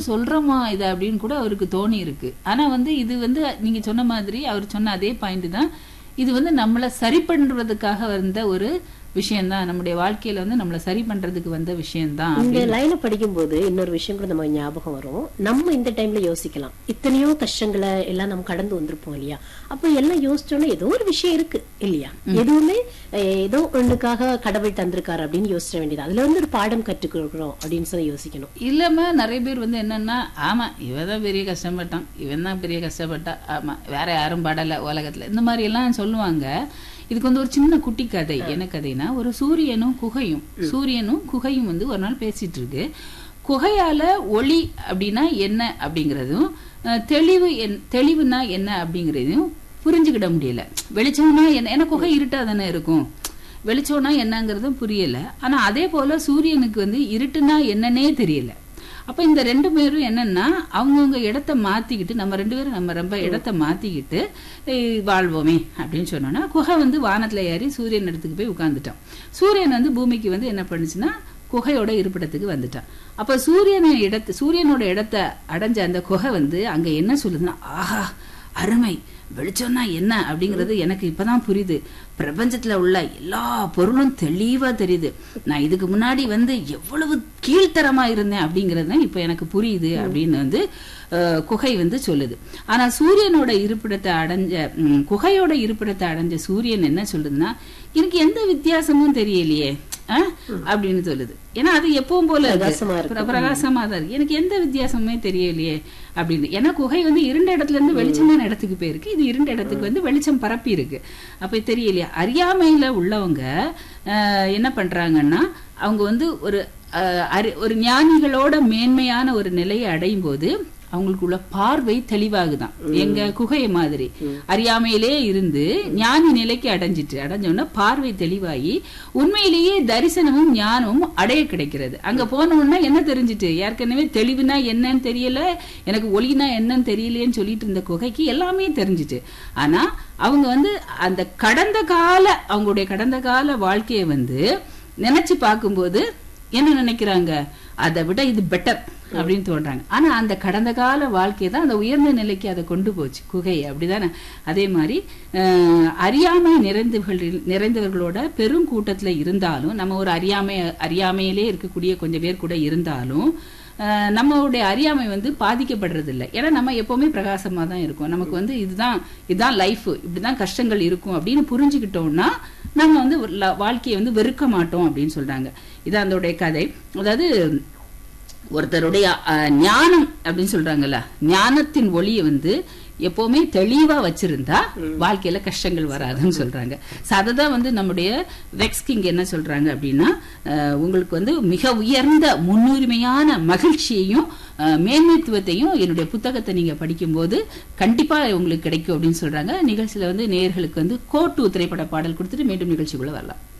சொல்றோமா இது அப்படின்னு கூட அவருக்கு தோணி இருக்கு ஆனா வந்து இது வந்து நீங்க சொன்ன மாதிரி அவர் சொன்ன அதே பாயிண்ட் தான் இது வந்து நம்மளை சரி பண்றதுக்காக வந்த ஒரு விஷயம்தான் நம்முடைய வாழ்க்கையில வந்து நம்மளை சரி பண்றதுக்கு வந்த விஷயம்தான் இந்த லைனை படிக்கும்போது இன்னொரு விஷயம் கூட நம்ம ஞாபகம் வரும் நம்ம இந்த டைம்ல யோசிக்கலாம் இத்தனையோ கஷ்டங்களை எல்லாம் நம்ம கடந்து வந்திருப்போம் இல்லையா அப்ப எல்லாம் யோசிச்சோன்னா ஏதோ ஒரு விஷயம் இருக்கு இல்லையா எதுவுமே அஹ், ஏதோ ஒண்ணுக்காக கடவுள் தந்திருக்காரு அப்படின்னு யோசிக்க வேண்டியது அதுல இருந்து ஒரு பாடம் கற்றுக்கிறோம் அப்படின்னு சொல்லி யோசிக்கணும் இல்லாம நிறைய பேர் வந்து என்னன்னா ஆமா இவன் தான் பெரிய கஷ்டப்பட்டான் இவன் தான் பெரிய கஷ்டப்பட்டா ஆமா வேற யாரும் படல உலகத்துல இந்த மாதிரி எல்லாம் சொல்லுவாங்க இதுக்கு வந்து ஒரு சின்ன குட்டி கதை என்ன கதைனா ஒரு சூரியனும் குகையும் சூரியனும் குகையும் வந்து ஒரு நாள் பேசிட்டு இருக்கு குகையால ஒளி அப்படின்னா என்ன அப்படிங்கறதும் அஹ், தெளிவு என் தெளிவுனா என்ன அப்படிங்கறதையும் புரிஞ்சுக்கிட முடியல வெளிச்சம்னா என்ன ஏன்னா குகை இருட்டா தானே இருக்கும் வெளிச்சம்னா என்னங்கிறதும் புரியல ஆனா அதே போல சூரியனுக்கு வந்து இருட்டுனா என்னன்னே தெரியல அப்ப இந்த ரெண்டு பேரும் என்னன்னா அவங்கவுங்க இடத்த மாத்திக்கிட்டு நம்ம ரெண்டு பேரும் நம்ம ரொம்ப இடத்த மாத்திக்கிட்டு ஏய், வாழ்வோமே அப்படின்னு சொன்னோன்னா குகை வந்து வானத்துல ஏறி சூரியன் இடத்துக்கு போய் உட்கார்ந்துட்டான் சூரியன் வந்து பூமிக்கு வந்து என்ன பண்ணுச்சுன்னா குகையோட இருப்பிடத்துக்கு வந்துட்டான் அப்ப சூரியனை இடத்து சூரியனோட இடத்த அடைஞ்ச அந்த குகை வந்து அங்க என்ன சொல்லுதுன்னா ஆஹா அருமை வெளிச்சம்னா என்ன அப்படிங்கிறது எனக்கு இப்பதான் புரியுது பிரபஞ்சத்துல உள்ள எல்லா பொருளும் தெளிவா தெரியுது நான் இதுக்கு முன்னாடி வந்து எவ்வளவு கீழ்த்தரமா இருந்தேன் அப்படிங்கிறது தான் இப்ப எனக்கு புரியுது அப்படின்னு வந்து அஹ், குகை வந்து சொல்லுது ஆனா சூரியனோட இருப்பிடத்தை அடைஞ்ச ம், குகையோட இருப்பிடத்தை அடைஞ்ச சூரியன் என்ன சொல்லுதுன்னா எனக்கு எந்த வித்தியாசமும் தெரியலையே ஆ? அப்படின்னு சொல்லுது ஏன்னா அது எப்பவும் போல இருக்கு. பிரகாசமா இருக்கு. பிர- பிரகாசமா தான் இருக்கு எனக்கு எந்த வித்தியாசமுமே தெரியலையே அப்படின்னு ஏன்னா குகை வந்து இருண்ட இடத்துல இருந்து வெளிச்சமான இடத்துக்கு போயிருக்கு இது இருண்ட இடத்துக்கு வந்து வெளிச்சம் பரப்பி இருக்கு அப்ப தெரியலையா அறியாமையில உள்ளவங்க ஆஹ், என்ன பண்றாங்கன்னா அவங்க வந்து ஒரு ஆஹ், அறி- ஒரு ஞானிகளோட மேன்மையான ஒரு நிலையை அடையும் போது அவங்களுக்குள்ள பார்வை தெளிவாகுதான் எங்க குகை மாதிரி அறியாமையிலே இருந்து ஞானி நிலைக்கு அடைஞ்சிட்டு அடைஞ்சோன்னா பார்வை தெளிவாகி உண்மையிலேயே தரிசனமும் ஞானமும் அடைய கிடைக்கிறது அங்க போன உடனே என்ன தெரிஞ்சிட்டு ஏற்கனவே தெளிவுனா என்னன்னு தெரியல எனக்கு ஒளினா என்னன்னு தெரியலையேன்னு சொல்லிட்டு இருந்த குகைக்கு எல்லாமே தெரிஞ்சிட்டு ஆனா அவங்க வந்து அந்த கடந்த கால அவங்களுடைய கடந்த கால வாழ்க்கையை வந்து நினைச்சு பார்க்கும்போது என்ன நினைக்கிறாங்க அதை விட இது பெட்டர் அப்படின்னு தோன்றாங்க ஆனா அந்த கடந்த கால வாழ்க்கை தான் அந்த உயர்ந்த நிலைக்கு அதை கொண்டு போச்சு குகை அப்படிதானே அதே மாதிரி அஹ், அறியாமை நிறைந்தவர்கள் நிறைந்தவர்களோட பெரும் கூட்டத்துல இருந்தாலும் நம்ம ஒரு அறியாமை அறியாமையிலே இருக்கக்கூடிய கொஞ்சம் பேர் கூட இருந்தாலும் அஹ், நம்மளுடைய அறியாமை வந்து பாதிக்கப்படுறது இல்லை ஏன்னா நம்ம எப்பவுமே பிரகாசமா தான் இருக்கோம் நமக்கு வந்து இதுதான் இதுதான் லைஃப் இப்படிதான் கஷ்டங்கள் இருக்கும் அப்படின்னு புரிஞ்சுக்கிட்டோம்னா நம்ம வந்து ஒரு ல- வாழ்க்கையை வந்து வெறுக்க மாட்டோம் அப்படின்னு சொல்றாங்க இது அதோடைய கதை அதாவது ஒருத்தருடைய அஹ், ஞானம் அப்படின்னு சொல்றாங்கல்ல ஞானத்தின் ஒளியை வந்து எப்பவுமே தெளிவா வச்சிருந்தா வாழ்க்கையில கஷ்டங்கள் வராதுன்னு சொல்றாங்க So அததான் வந்து நம்முடைய வெக்ஸ் கிங் என்ன சொல்றாங்க அப்படின்னா அஹ், உங்களுக்கு வந்து மிக உயர்ந்த முன்னுரிமையான மகிழ்ச்சியையும் அஹ், மேன்மைத்துவத்தையும் என்னுடைய புத்தகத்தை நீங்க படிக்கும்போது கண்டிப்பா உங்களுக்கு கிடைக்கும் அப்படின்னு சொல்றாங்க நிகழ்ச்சியில வந்து நேயர்களுக்கு வந்து கோட்டு திரைப்பட பாடல் கொடுத்துட்டு மீண்டும் நிகழ்ச்சிக்குள்ள வரலாம்